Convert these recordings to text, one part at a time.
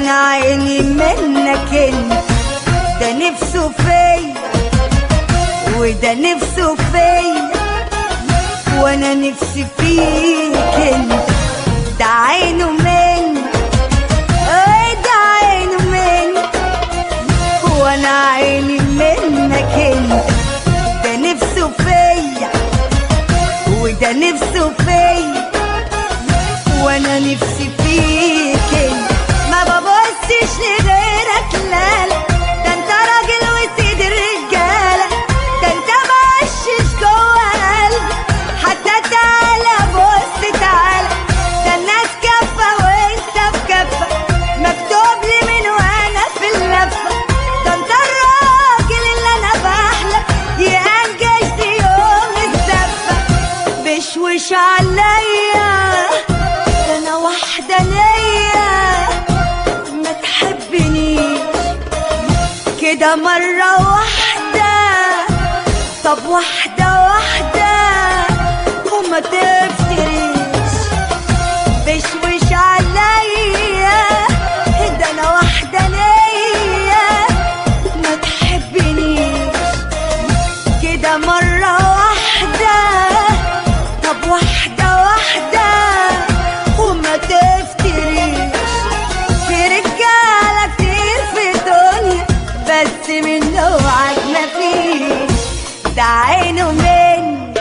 وانا عيني منك انت ده نفسه فيا وده نفسه فيا وانا نفسي فيك انت ده عينه مني ايه ده عينه مني وانا عيني منك انت ده نفسه فيا وده نفسه فيا وانا نفسي فيك انت ما ببصش لغيرك لا لا ده انت راجل وسيد الرجاله ده انت مقشش جوه قلبي حتى تعالى بص تعالى ده الناس كفه وانت في كفه مكتوب لي من وانا في اللفه ده انت الراجل اللي انا بحلم ينجز يوم الزفه بشوش عليا ده انا واحده ليا ما تحبنيش كده مرة واحدة طب واحدة واحدة وما تفتريش بشوش عليا ده انا واحدة ليا ما تحبنيش كده مرة واحدة طب واحدة واحدة وما تفتريش في رجالة كتير في الدنيا بس من نوعك مفيش ده عينه مني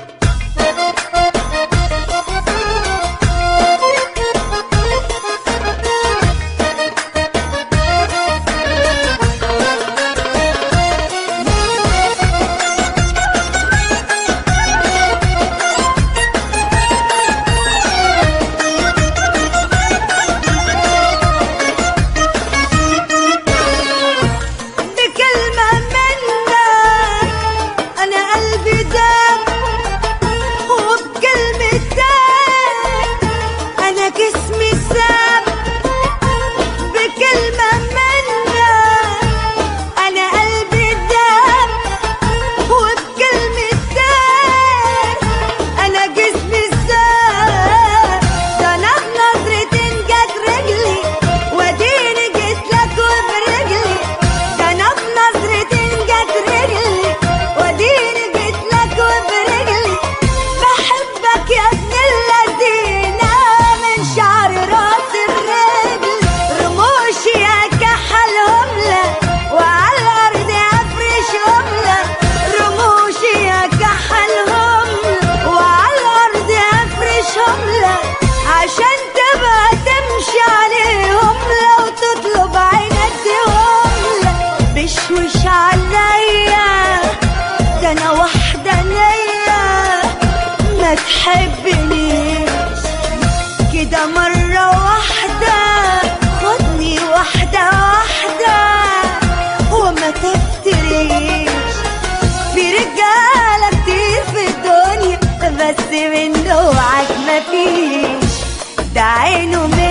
بكلمة منك أنا قلبي دام وبكلمتك أنا جسمي ساب بكلمة منك أنا قلبي دام وبكلمتك أنا جسمي ساب ده أنا بنظرة جت رجلي واديني جيت لك وبرجلي ده أنا بنظرة جت رجلي واديني جيت لك وبرجلي بحبك يا ابن الذين من شعر راس الرجل رموشي اكحلهم لك وعلى الارض افرشهم لك رموشي اكحلهم لك وعلى الارض افرشهم لك عشان تبقى تمشي عليهم لو تطلب عينك تهم لك بشوش عليا ده انا واحدة ليا ما تحبنيش كده مرة واحدة خدني واحدة واحدة وما تفتريش في رجالة كتير في الدنيا بس من نوعك مفيش ده عينه من